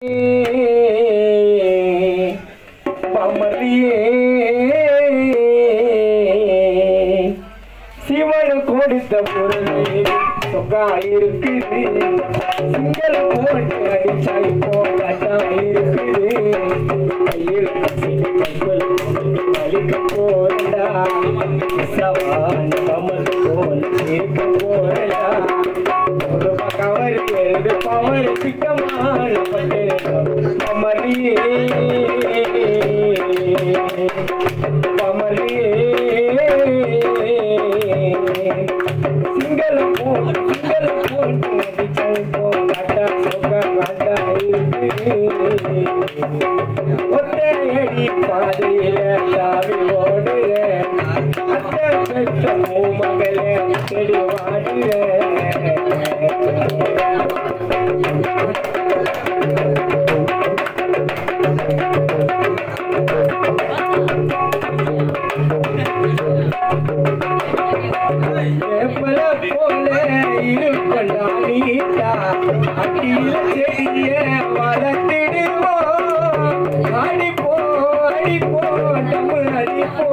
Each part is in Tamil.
பமரியே சிவன் கொடுத்த பொருளை சொக்கா இருக்குது சிங்கள போட்டு அடிச்சா இப்போ கட்டா இருக்குது கையில் கைக்குள் வலிக்க போறடா சவான் கமல் போல் இருக்க போறடா ஒரு பக்கம் வருகிறது பவர் சிக்கமான பட்டு கமலியே கமலியே சிங்கள போன் சிங்கள போன் அடிச்சல் போ காட்டா சோகா காட்டா ஒத்தையடி பாதையில தாவி ஓடுற அத்தை பெற்ற மகளே தேடி வாடுற வேப்பல போல இருக்கண்டா நீட்டா அடியில செடிய வளர்த்திடுவோம் அடிப்போ அடிப்போ நம்ம அடிப்போ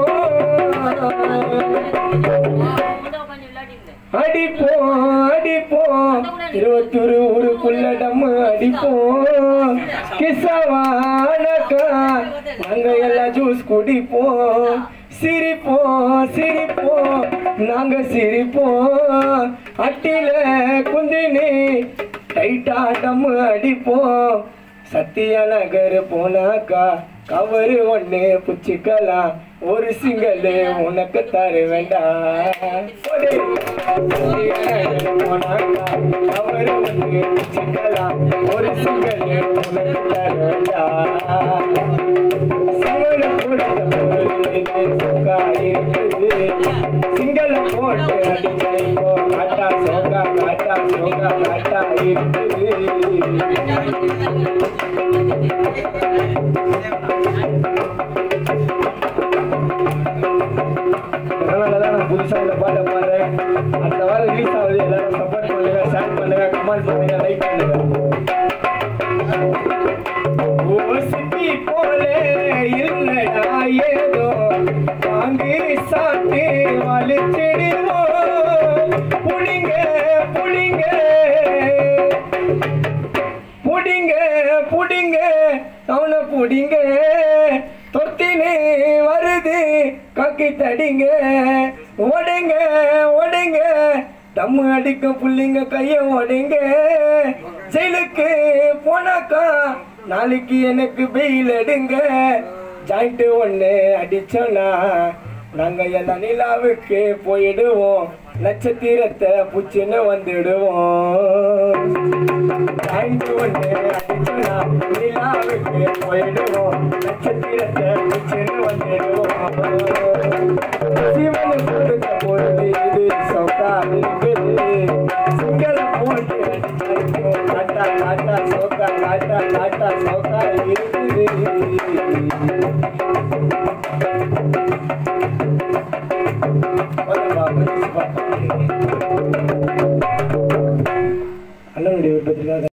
அடிப்போ அடிப்போ இருபத்தொரு ஊருக்குள்ள நம்ம அடிப்போம் கிசவானக்கா நாங்க எல்லாம் ஜூஸ் குடிப்போம் சிரிப்போம் சிரிப்போம் நாங்க சிரிப்போம் அட்டில குந்தினி டைட்டா டம்மு அடிப்போம் சத்திய நகர் போனாக்கா கவரு ஒண்ணு புச்சிக்கலாம் ஒரு சிங்கல் உனக்கு தர வேண்டாம் போடு. சத்திய நகர் போனாக்கா கவரு ஒண்ணு புச்சிக்கலாம் ஒரு சிங்கல் உனக்கு தர வேண்டாம் சிங்கள கொடுத்த பொருளிலே சொக்கா இருக்குது. சிங்கள போட்டு அடிச்சைக்கோ காட்டா சோகா காட்டா சோகா காட்டா இருக்குது அதனாலதான் நான் புதுசா இந்த பாட்டை பாடுறேன் அடுத்த வாரம் ரிலீஸ் ஆகுது எல்லாரும் சப்போர்ட் பண்ணுங்க ஷேர் பண்ணுங்க கமெண்ட் பண்ணுங்க லைக் பண்ணுங்க ஓசிப்பி போலே இல்லடா ஏதோ வாங்கி சாப்பிட்டு வலிச்சிடுவோம் புடிங்க புடிங்க புடிங்க புடிங்க அவனை புடிங்க தொத்தினு வருது காக்கி தடிங்க ஓடுங்க ஓடுங்க தம்மு அடிக்க புள்ளிங்க கைய ஓடுங்க ஜெயிலுக்கு போனாக்கா நாளைக்கு எனக்கு வெயில் எடுங்க ஜாயிண்ட் ஒண்ணு அடிச்சோன்னா நாங்க எல்லாம் நிலாவுக்கு போயிடுவோம் நட்சத்திரத்தை புச்சுன்னு வந்துடுவோம் ஜாயிண்ட் ஒண்ணு அடிச்சோன்னா நிலாவுக்கு போயிடுவோம் நட்சத்திரத்தை புச்சுன்னு வந்துடுவோம் சிவனு கொடுத்த பொழுது இது சொக்கா இருக்குது சிங்கள போட்டு அடிச்சிருக்கோம் காட்டா காட்டா சோக்கா காட்டா காட்டா சோக்கா இருக்குது